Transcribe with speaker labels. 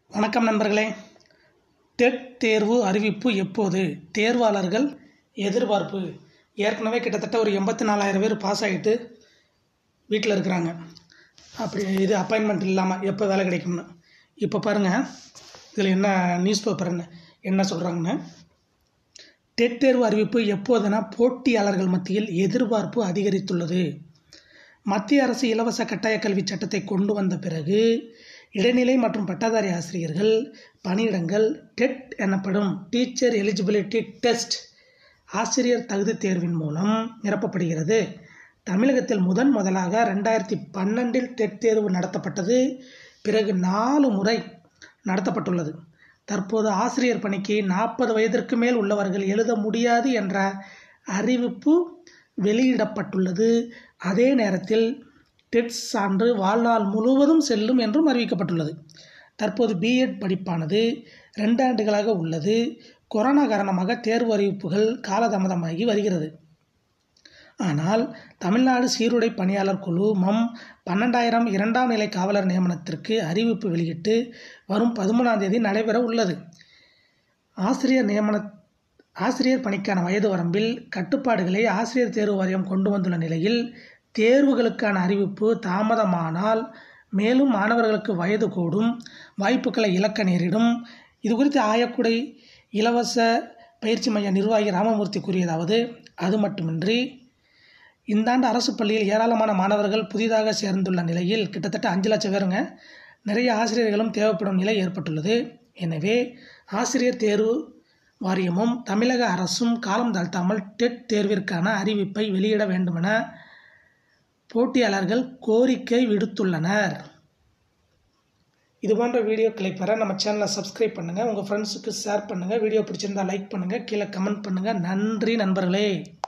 Speaker 1: வணக்கம் நண்பர்களே டெட் தேர்வு அறிவிப்பு எப்போது தேர்வாளர்கள் எதிர்பார்ப்பு ஏற்கனவே கிட்டத்தட்ட ஒரு எண்பத்தி நாலாயிரம் பேர் பாஸ் ஆகிட்டு வீட்டில் இருக்கிறாங்க அப்படி இது அப்பாயின்மெண்ட் இல்லாமல் எப்போ வேலை கிடைக்கும்னு இப்போ பாருங்கள் இதில் என்ன நியூஸ் பேப்பர் என்ன என்ன சொல்கிறாங்கன்னு டெட் தேர்வு அறிவிப்பு எப்போதுனா போட்டியாளர்கள் மத்தியில் எதிர்பார்ப்பு அதிகரித்துள்ளது மத்திய அரசு இலவச கட்டாய கல்வி சட்டத்தை கொண்டு வந்த பிறகு இடைநிலை மற்றும் பட்டதாரி ஆசிரியர்கள் பணியிடங்கள் டெட் எனப்படும் டீச்சர் எலிஜிபிலிட்டி டெஸ்ட் ஆசிரியர் தகுதி தேர்வின் மூலம் நிரப்பப்படுகிறது தமிழகத்தில் முதன் முதலாக ரெண்டாயிரத்தி பன்னெண்டில் டெட் தேர்வு நடத்தப்பட்டது பிறகு நாலு முறை நடத்தப்பட்டுள்ளது தற்போது ஆசிரியர் பணிக்கு நாற்பது வயதிற்கு மேல் உள்ளவர்கள் எழுத முடியாது என்ற அறிவிப்பு வெளியிடப்பட்டுள்ளது அதே நேரத்தில் டெட் சான்று வாழ்நாள் முழுவதும் செல்லும் என்றும் அறிவிக்கப்பட்டுள்ளது தற்போது பிஎட் படிப்பானது ரெண்டு ஆண்டுகளாக உள்ளது கொரோனா காரணமாக தேர்வு அறிவிப்புகள் காலதாமதமாகி வருகிறது ஆனால் தமிழ்நாடு சீருடை பணியாளர் குழு மம் பன்னெண்டாயிரம் இரண்டாம் நிலை காவலர் நியமனத்திற்கு அறிவிப்பு வெளியிட்டு வரும் பதிமூணாம் தேதி நடைபெற உள்ளது ஆசிரியர் நியமன ஆசிரியர் பணிக்கான வயது வரம்பில் கட்டுப்பாடுகளை ஆசிரியர் தேர்வு வாரியம் கொண்டு வந்துள்ள நிலையில் தேர்வுகளுக்கான அறிவிப்பு தாமதமானால் மேலும் மாணவர்களுக்கு வயது கூடும் வாய்ப்புகளை இழக்க நேரிடும் இது குறித்து ஆயக்குடை இலவச பயிற்சி மைய நிர்வாகி ராமமூர்த்தி கூறியதாவது அது மட்டுமின்றி இந்த ஆண்டு அரசு பள்ளியில் ஏராளமான மாணவர்கள் புதிதாக சேர்ந்துள்ள நிலையில் கிட்டத்தட்ட அஞ்சு லட்சம் பேருங்க நிறைய ஆசிரியர்களும் தேவைப்படும் நிலை ஏற்பட்டுள்ளது எனவே ஆசிரியர் தேர்வு வாரியமும் தமிழக அரசும் காலம் தாழ்த்தாமல் டெட் தேர்விற்கான அறிவிப்பை வெளியிட வேண்டுமென போட்டியாளர்கள் கோரிக்கை விடுத்துள்ளனர் இது போன்ற வீடியோக்களை பெற நம்ம சேனலை சப்ஸ்கிரைப் பண்ணுங்கள் உங்கள் ஃப்ரெண்ட்ஸுக்கு ஷேர் பண்ணுங்கள் வீடியோ பிடிச்சிருந்தா லைக் பண்ணுங்கள் கீழே கமெண்ட் பண்ணுங்கள் நன்றி நண்பர்களே